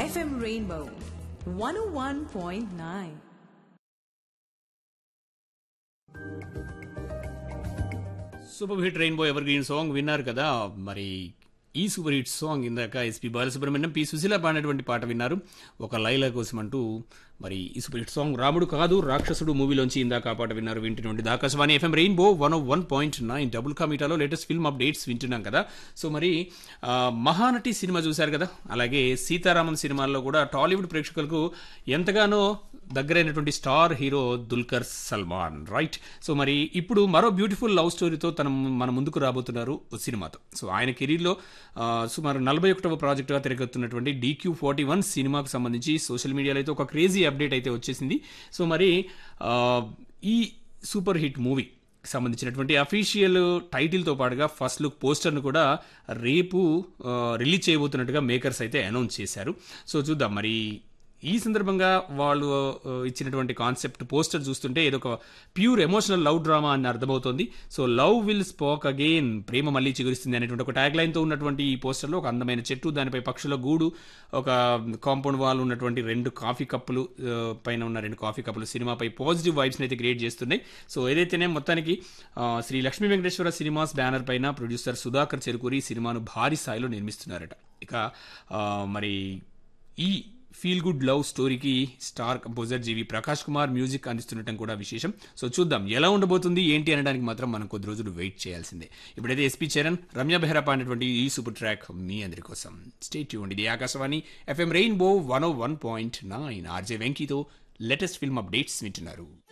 FM Rainbow 101.9. Super hit rainbow evergreen song విన్నారు కదా మరి ఈ సూపర్ హిట్ సాంగ్ ఇందాక ఎస్పి బాలసుబ్రహ్మణ్యం పి సుశీల పాడినటువంటి పాట విన్నారు ఒక లైలా కోసం అంటూ మరి ఈ సూపర్ హిట్ సాంగ్ రాముడు కాదు రాక్షసుడు మూవీలోంచి ఇందాక ఆ పాట విన్నారు వింటున్నటువంటి Akashvani FM rainbow one one point nine double కామీటాలో లేటెస్ట్ ఫిల్మ్ అప్డేట్స్ వింటున్నాం కదా సో మరి ఆ, మహానటి సినిమా చూశారు కదా అలాగే సీతారామం సినిమాల్లో కూడా టాలీవుడ్ ప్రేక్షకులకు ఎంతగానో దగ్గరైనటువంటి star hero Dulquer Salmaan right so మరి ఇప్పుడు మరో బ్యూటిఫుల్ లవ్ స్టోరీతో తన మన ముందుకు రాబోతున్నారు ఓ సినిమాతో సో ఆయన కెరీర్లో ఆ, సుమారు నలభై ఒకటవ ప్రాజెక్టుగా తిరగతున్నటువంటి డీక్యూ ఫార్టీ వన్ సినిమాకు సంబంధించి సోషల్ మీడియాలో అయితే ఒక క్రేజీ అప్డేట్ అయితే వచ్చేసింది సో మరి ఆ, ఈ సూపర్ హిట్ మూవీ సంబంధించినటువంటి అఫీషియల్ టైటిల్తో పాటుగా ఫస్ట్ లుక్ పోస్టర్ను కూడా రేపు ఆ, రిలీజ్ చేయబోతున్నట్టుగా మేకర్స్ అయితే అనౌన్స్ చేశారు సో చూద్దాం మరి ఈ సందర్భంగా వాళ్ళు ఆ, ఇచ్చినటువంటి కాన్సెప్ట్ పోస్టర్ చూస్తుంటే ఏదో ఒక ప్యూర్ ఎమోషనల్ లవ్ డ్రామా అని అర్థమవుతోంది so love will spoke again ప్రేమ మళ్ళీ చిగురిస్తుంది అనేటువంటి ఒక ట్యాగ్ లైన్తో ఉన్నటువంటి ఈ పోస్టర్లో ఒక అందమైన చెట్టు దానిపై పక్షుల గూడు ఒక కాంపౌండ్ వాల్ ఉన్నటువంటి రెండు కాఫీ కప్పులు ఆ, పైన ఉన్న రెండు కాఫీ కప్పులు సినిమాపై పాజిటివ్ వైబ్స్ని అయితే క్రియేట్ చేస్తున్నాయి సో ఏదైతేనే మొత్తానికి ఆ, శ్రీ లక్ష్మీ వెంకటేశ్వర సినిమాస్ బ్యానర్ పైన ప్రొడ్యూసర్ సుధాకర్ చెరుకూరి ఈ సినిమాను భారీ స్థాయిలో నిర్మిస్తున్నారట ఇక ఆ, మరి ఈ ఫీల్ గుడ్ లవ్ స్టోరీకి star composer GV Prakash Kumar music అందిస్తుండటం కూడా విశేషం సో చూద్దాం ఎలా ఉండబోతుంది ఏంటి అనడానికి మాత్రం మనం కొద్ది రోజులు వెయిట్ చేయాల్సిందే ఇప్పుడైతే ఎస్పీ చరణ్ రమ్య బెహ్రా పాడినటువంటి ఈ సూపర్ ట్రాక్ మీ అందరి కోసం స్టేట్ చూడండి ఇది Akashvani FM rainbow one O one point nine RJ వెంకీతో లేటెస్ట్ ఫిల్మ్ అప్డేట్స్ వింటున్నారు